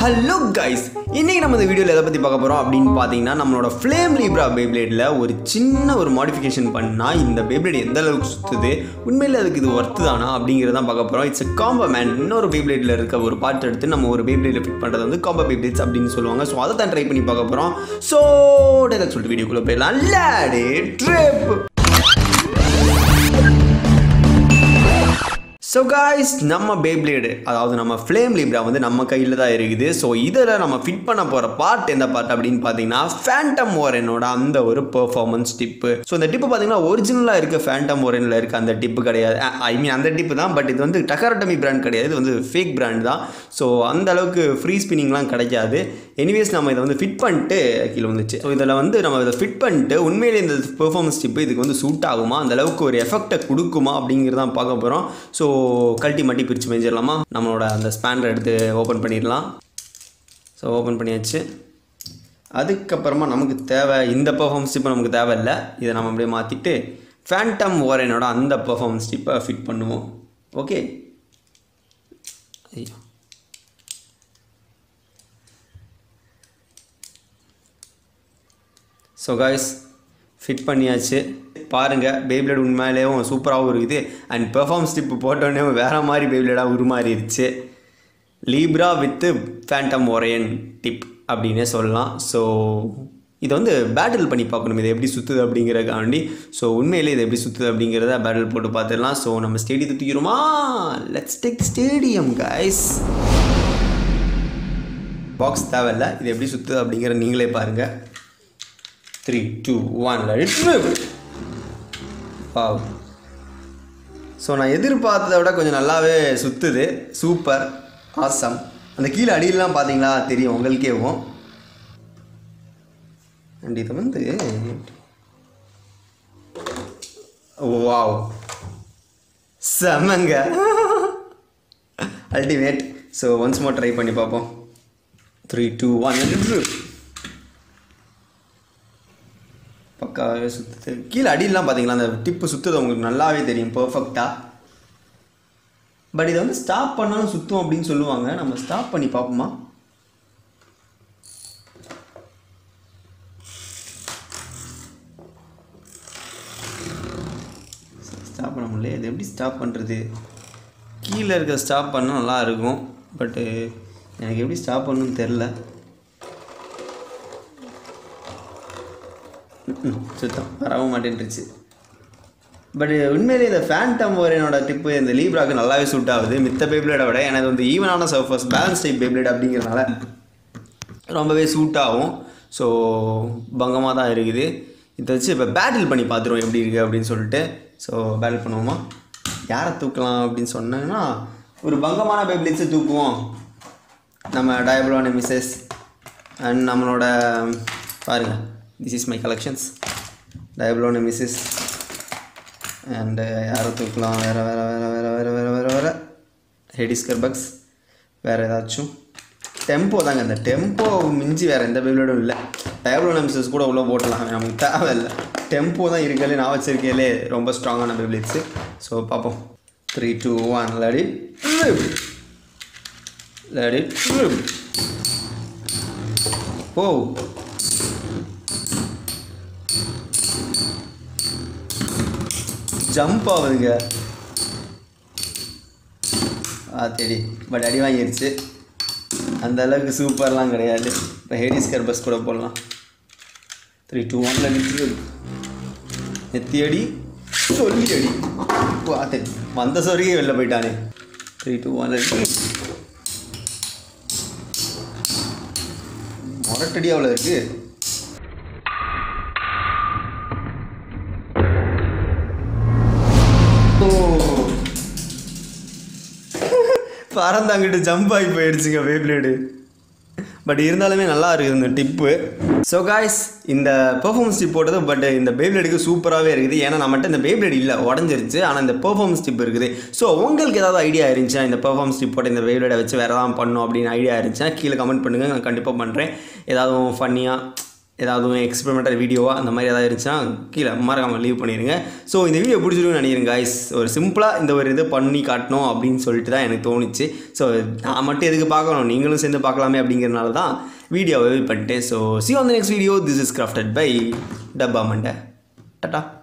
hello guys இன்னைக்கு நம்ம இந்த வீடியோவில் எதை பற்றி பார்க்க போகிறோம் அப்படின்னு பார்த்தீங்கன்னா நம்மளோட ஃப்ளேம் லீப்ரா பேப்ளேடில் ஒரு சின்ன ஒரு மாடிஃபிகேஷன் பண்ணால் இந்த பேப்ளேட் எந்த அளவுக்கு சுற்றுது உண்மையில் அதுக்கு இது ஒர்த்து தானா அப்படிங்கிறதான் பார்க்க போகிறோம் இட்ஸ் காம்போ மேன் இன்னொரு பேப்ளேடில் இருக்க ஒரு பார்ட் எடுத்து நம்ம ஒரு பேப்ளேடில் ஃபிட் பண்ணுறது வந்து காம்போ பேப்ளேட்ஸ் அப்படின்னு சொல்லுவாங்க ஸோ அதை தான் ட்ரை பண்ணி பார்க்க போகிறோம் ஸோ டேரக்ட் சொல்லிட்டு வீடியோக்குள்ளே போயிடலாம் லேடே ட்ரிப் ஸோ காய்ஸ் நம்ம பேப்ளேடு அதாவது நம்ம ஃப்ளேம் லீப்ரா வந்து நம்ம கையில் தான் இருக்குது ஸோ இதில் நம்ம ஃபிட் பண்ண போகிற பார்ட் எந்த பார்ட் அப்படின்னு பார்த்தீங்கன்னா ஃபேண்டம் ஓரனோட அந்த ஒரு பெர்ஃபார்மன்ஸ் டிப்பு ஸோ இந்த டிப்பு பார்த்தீங்கன்னா ஒரிஜினலாக இருக்க ஃபேண்டம் ஓரனில் இருக்க அந்த டிப்பு கிடையாது ஐ மீன் அந்த டிப்பு தான் பட் இது வந்து டக்கரட்டமி பிராண்ட் கிடையாது இது வந்து ஃபேக் பிராண்ட் தான் ஸோ அந்த அளவுக்கு ஃப்ரீ ஸ்பின்னிங்லாம் கிடைக்காது எனிவேஸ் நம்ம இதை வந்து ஃபிட் பண்ணிட்டு கீழே வந்துச்சு ஸோ இதில் வந்து நம்ம இதை ஃபிட் பண்ணிட்டு உண்மையிலே இந்த பெர்ஃபார்மன்ஸ் டிப்பு இதுக்கு வந்து சூட் ஆகுமா அந்த அளவுக்கு ஒரு எஃபெக்டை கொடுக்குமா அப்படிங்கிறதான் பார்க்க போகிறோம் ஸோ கழட்டி மட்டி பிரித்து மேய்ஞ்சிடலாமா நம்மளோட அந்த ஸ்பேனர் எடுத்து ஓப்பன் பண்ணிடலாம் ஸோ ஓப்பன் பண்ணியாச்சு அதுக்கப்புறமா நமக்கு தேவை இந்த பெர்ஃபார்மன்ஸ் டிப்பை நமக்கு தேவையில்லை இதை நம்ம அப்படியே மாற்றிட்டு ஃபேண்டம் ஓரனோட அந்த பெர்ஃபார்மன்ஸ் டிப்பை ஃபிட் பண்ணுவோம் ஓகே ஐயோ ஸோ காய்ஸ் ஃபிட் பண்ணியாச்சு பாருங்கள் பேப்ளேட் உண்மையிலேயும் சூப்பராகவும் இருக்குது அண்ட் பெர்ஃபார்மன்ஸ் டிப்பு போட்டோடனே வேறு மாதிரி பேப்ளேடாக உருமாறிடுச்சு Libra with Phantom Orion tip அப்படின்னே சொல்லலாம் ஸோ இதை வந்து பேட்டில் பண்ணி பார்க்கணும் இது எப்படி சுற்றுது அப்படிங்கிறக்காண்டி ஸோ உண்மையிலே இது எப்படி சுற்றுது அப்படிங்கிறத பேட்டில் போட்டு பார்த்துடலாம் ஸோ நம்ம ஸ்டேடியத்தை தூக்கிடுமா let's take stadium guys box தேவையில்ல இது எப்படி சுற்றுது அப்படிங்கிற நீங்களே பாருங்கள் three two one wow so நான் எதிர்பார்த்ததை விட கொஞ்சம் நல்லாவே சுற்றுது சூப்பர் ஆசம் அந்த கீழே அடியிலலாம் பார்த்தீங்களா தெரியும் உங்களுக்கேவும் அண்ட் இதை வந்து வாவ் செமங்க ultimate so once more try பண்ணி பார்ப்போம் த்ரீ டூ ஒன் பக்காவே சுற்றுது கீழே அடியெல்லாம் பார்த்தீங்களா அந்த டிப்பு சுற்றுது உங்களுக்கு நல்லாவே தெரியும் பர்ஃபெக்டாக பட் இதை வந்து ஸ்டாப் பண்ணாலும் சுற்றும் அப்படின்னு சொல்லுவாங்க நம்ம ஸ்டாப் பண்ணி பார்ப்போமா ஸ்டாப் பண்ண முடியல இது எப்படி ஸ்டாப் பண்ணுறது கீழே இருக்க ஸ்டாப் பண்ணால் நல்லா இருக்கும் பட்டு எனக்கு எப்படி ஸ்டாப் பண்ணணும்னு தெரில சுத்தம் வரவும் மாட்டேன்ருச்சு பட் உண்மையிலே இந்த ஃபேண்டம் ஓரியனோட டிப்பு இந்த லீப்ராக்கு நல்லாவே சூட் ஆகுது மித்த பேப்ளேடை விட எனக்கு வந்து ஈவனான சர்ஃபஸ் பேலன்ஸ் டைப் பேப்ளேட் அப்படிங்கிறனால ரொம்பவே சூட் ஆகும் ஸோ பங்கமாக தான் இருக்குது இதை வச்சு இப்போ பேட்டில் பண்ணி பார்த்துருவோம் எப்படி இருக்குது அப்படின்னு சொல்லிட்டு ஸோ பேட்டில் பண்ணுவோமா யாரை தூக்கலாம் அப்படின்னு சொன்னாங்கன்னா ஒரு பங்கமான பேப்ளேட்ஸை தூக்குவோம் நம்ம டயபிளான மிஸ்ஸஸ் அண்ட் நம்மளோட பாருங்கள் திஸ் இஸ் மை கலெக்ஷன்ஸ் டயபிளோன மிஸ்ஸஸ் அண்டு யாரை தூக்கலாம் வேறு வேறு வேறு வேறு வேறு வேறு வேறு வேறு ஹெடிஸ்கர் பக்ஸ் வேறு ஏதாச்சும் டெம்போ தாங்க இந்த டெம்போ மிஞ்சி வேறு எந்த பேபிளோடும் இல்லை டயபிளோன மிஸ்ஸஸ் கூட உள்ளே போட்டலாம் நமக்கு தேவையில்லை டெம்போ தான் இருக்கலே நான் வச்சிருக்கேலே ரொம்ப ஸ்ட்ராங்கான பேபிளேட்ஸு ஸோ பார்ப்போம் த்ரீ டூ ஒன் லடி லடி ஓ ஜம்ப் ஆகுதுங்க ஆ தேடி பட் அடி வாங்கிருச்சு அந்த அளவுக்கு சூப்பர்லாம் கிடையாது இப்போ ஹேடிஸ் கர்பஸ் கூட போடலாம் த்ரீ டூ ஒன்ல நிற்று நெத்தி அடி சொல்லி அடி பார்த்தேன் வந்த சொருகே வெளில போயிட்டானே த்ரீ டூ ஒன்ல மொரட்டடி அவ்வளோ இருக்குது பறந்தாங்கிட்டு ஜம்ப் ஆகி போயிடுச்சுங்க பேப்ளேடு பட் இருந்தாலுமே நல்லா இருக்குது இந்த டிப்பு ஸோ காய்ஸ் இந்த பெர்ஃபார்மன்ஸ் டிப் போட்டது பட் இந்த பேப்ளேடுக்கு சூப்பராகவே இருக்குது ஏன்னா நம்மகிட்ட இந்த பேப்ளேட் இல்லை உடஞ்சிருச்சு ஆனால் இந்த பெர்ஃபார்மன்ஸ் டிப் இருக்குது ஸோ உங்களுக்கு ஏதாவது ஐடியா இருந்துச்சுன்னா இந்த பெர்ஃபார்மன்ஸ் டிப் போட்டு இந்த பேப்ளேடை வச்சு வேறு ஏதாவது பண்ணணும் அப்படின்னு ஐடியா இருந்துச்சுன்னா கீழே கமெண்ட் பண்ணுங்கள் நான் கண்டிப்பாக பண்ணுறேன் ஏதாவது ஃபன்னியாக ஏதாவது எக்ஸ்பெரிமெண்டல் வீடியோவா அந்த மாதிரி ஏதாவது இருந்துச்சுன்னா கீழே மறக்காமல் லீவ் பண்ணிடுங்க ஸோ இந்த வீடியோ பிடிச்சிருக்குன்னு நினைக்கிறேன் guys ஒரு சிம்பிளாக இந்த ஒரு இது பண்ணி காட்டணும் அப்படின்னு சொல்லிட்டு தான் எனக்கு தோணுச்சு ஸோ நான் மட்டும் எதுக்கு பார்க்கணும் நீங்களும் சேர்ந்து பார்க்கலாமே அப்படிங்கிறனால தான் வீடியோவை பண்ணிட்டேன் so see on the next video this is crafted by டப்பா மண்டை டாட்டா